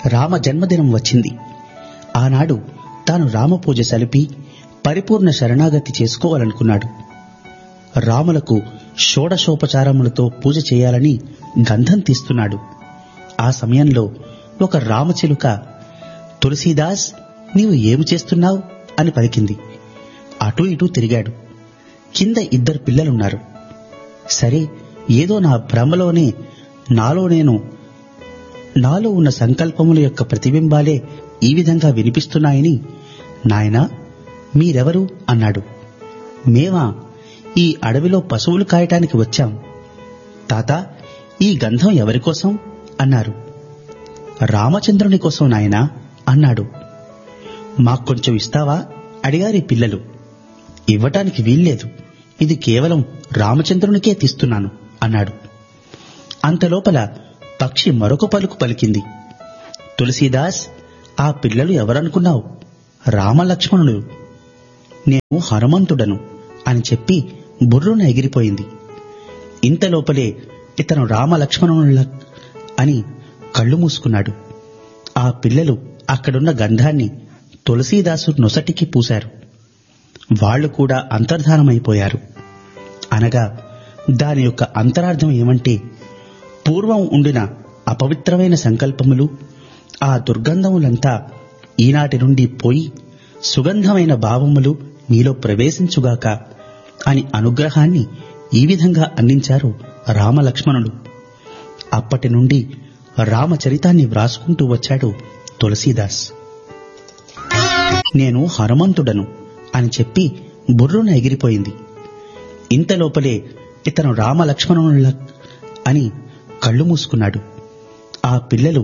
రామ జన్మదినం వచ్చింది ఆనాడు తాను రామపూజ సలిపి పరిపూర్ణ శరణాగతి చేసుకోవాలనుకున్నాడు రాములకు షోడశోపచారములతో పూజ చేయాలని గంధం తీస్తున్నాడు ఆ సమయంలో ఒక రామచిలుక తులసీదాస్ నీవు ఏమి చేస్తున్నావు అని పలికింది అటూ ఇటూ తిరిగాడు కింద ఇద్దరు పిల్లలున్నారు సరే ఏదో నా భ్రమలోనే నాలో నేను నాలో ఉన్న సంకల్పముల యొక్క ప్రతిబింబాలే ఈ విధంగా వినిపిస్తున్నాయని నాయనా మీరెవరు అన్నాడు మేమా ఈ అడవిలో పశువులు కాయటానికి వచ్చాం తాత ఈ గంధం ఎవరి కోసం అన్నారు రామచంద్రుని కోసం నాయనా అన్నాడు మాకొంచెం ఇస్తావా అడిగారు ఈ పిల్లలు ఇవ్వటానికి వీల్లేదు ఇది కేవలం రామచంద్రునికే తీస్తున్నాను అన్నాడు అంతలోపల పక్షి మరొక పలుకు పలికింది తులసీదాస్ ఆ పిల్లలు ఎవరనుకున్నావు రామలక్ష్మణులు నేను హనుమంతుడను అని చెప్పి బుర్రున ఎగిరిపోయింది ఇంతలోపలే ఇతను రామలక్ష్మణుల అని కళ్ళు మూసుకున్నాడు ఆ పిల్లలు అక్కడున్న గంధాన్ని తులసీదాసు నొసటికి పూశారు వాళ్ళు కూడా అంతర్ధానమైపోయారు అనగా దాని యొక్క అంతరార్థం ఏమంటే పూర్వం ఉండిన అపవిత్రమైన సంకల్పములు ఆ దుర్గంధములంతా ఈనాటి నుండి పోయి సుగంధమైన భావములు మీలో ప్రవేశించుగాక అని అనుగ్రహాన్ని ఈ విధంగా అందించారు రామలక్ష్మణులు అప్పటి నుండి రామచరితాన్ని వ్రాసుకుంటూ వచ్చాడు తులసీదాస్ నేను హనుమంతుడను అని చెప్పి బుర్రున ఎగిరిపోయింది ఇంతలోపలే ఇతను రామలక్ష్మణుల అని కళ్ళు మూసుకున్నాడు ఆ పిల్లలు